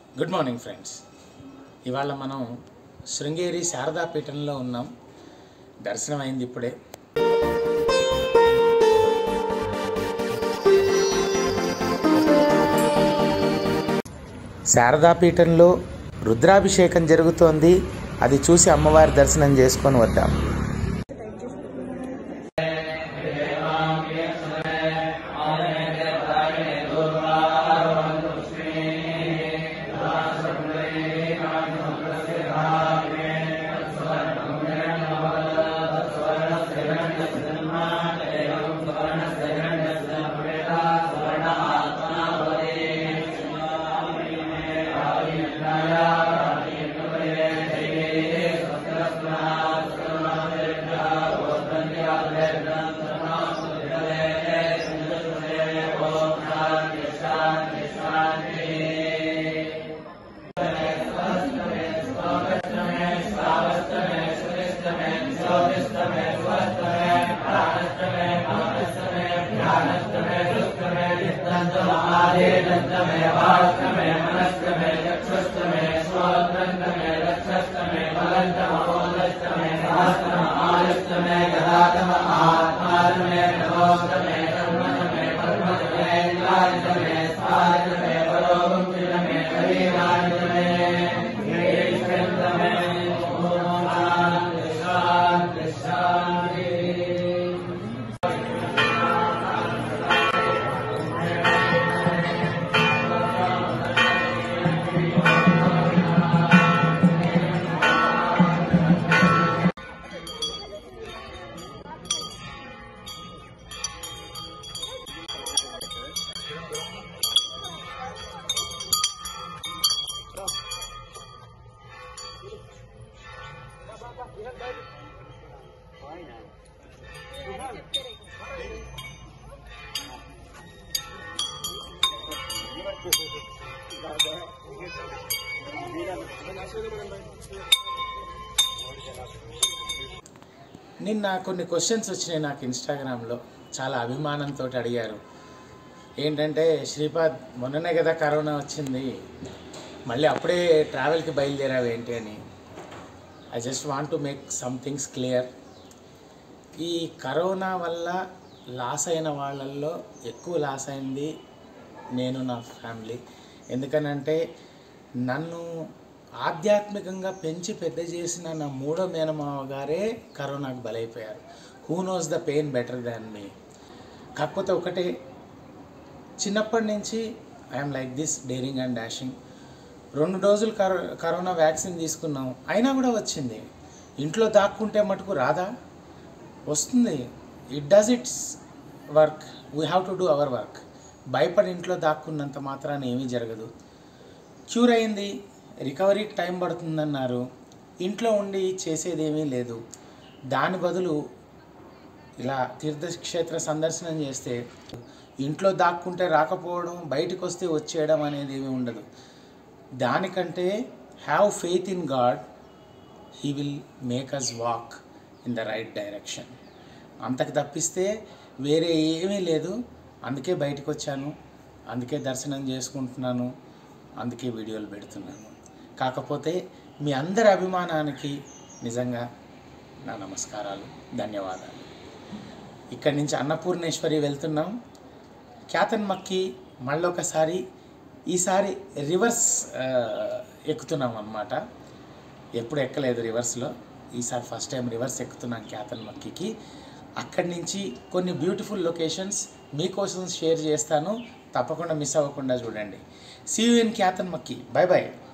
good morning friends ఇవాళ మనం శృంగేరి శారదా పీఠంలో ఉన్నాం దర్శనం అయింది ఇప్పుడే శారదా పీఠంలో రుద్రాభిషేకం జరుగుతోంది అది చూసి అమ్మవారి దర్శనం చేసుకొని వద్దాం నిన్న కొన్ని క్వశ్చన్స్ వచ్చినాయి నాకు ఇన్స్టాగ్రామ్లో చాలా అభిమానంతో అడిగారు ఏంటంటే శ్రీపాద్ మొన్ననే కదా కరోనా వచ్చింది మళ్ళీ అప్పుడే ట్రావెల్కి బయలుదేరావు ఏంటి అని I just want to make some things clear ఈ కరోనా వల్ల లాస్ అయిన వాళ్ళల్లో ఎక్కువ లాస్ అయింది నేను నా ఫ్యామిలీ ఎందుకనంటే నన్ను ఆధ్యాత్మికంగా పెంచి పెద్ద చేసిన నా మూడో మేనమావ గారే కరోనాకు బలైపోయారు who knows the pain better than me కాకపోతే ఒకటే చిన్నప్పటి నుంచి I'm like this daring and dashing రెండు డోసులు కరో కరోనా వ్యాక్సిన్ తీసుకున్నాం అయినా కూడా వచ్చింది ఇంట్లో దాక్కుంటే మటుకు రాదా వస్తుంది it does its work we have to do our work భయపడి ఇంట్లో దాక్కున్నంత మాత్రాన ఏమీ జరగదు క్యూర్ అయింది రికవరీకి టైం పడుతుందన్నారు ఇంట్లో ఉండి చేసేదేమీ లేదు దాని బదులు ఇలా తీర్థక్షేత్ర సందర్శనం చేస్తే ఇంట్లో దాక్కుంటే రాకపోవడం బయటకు వస్తే వచ్చేయడం అనేది ఏమీ ఉండదు దానికంటే have faith in God he will make us walk in the right direction అంతకు తప్పిస్తే వేరే ఏమీ లేదు అందుకే బయటకు వచ్చాను అందుకే దర్శనం చేసుకుంటున్నాను అందుకే వీడియోలు పెడుతున్నాను కాకపోతే మీ అందరి అభిమానానికి నిజంగా నా నమస్కారాలు ధన్యవాదాలు ఇక్కడి నుంచి అన్నపూర్ణేశ్వరి వెళ్తున్నాం క్యాతన్ మక్కి మళ్ళొకసారి ఈసారి రివర్స్ ఆ, ఎక్కుతున్నాం అన్నమాట ఎప్పుడు ఎక్కలేదు రివర్స్లో ఈసారి ఫస్ట్ టైం రివర్స్ ఎక్కుతున్నాం క్యాతన్ మక్కికి అక్కడి నుంచి కొన్ని బ్యూటిఫుల్ లొకేషన్స్ మీకోసం షేర్ చేస్తాను తప్పకుండా మిస్ అవ్వకుండా చూడండి సీ యూ ఇన్ క్యాతన్ మక్కి బై బై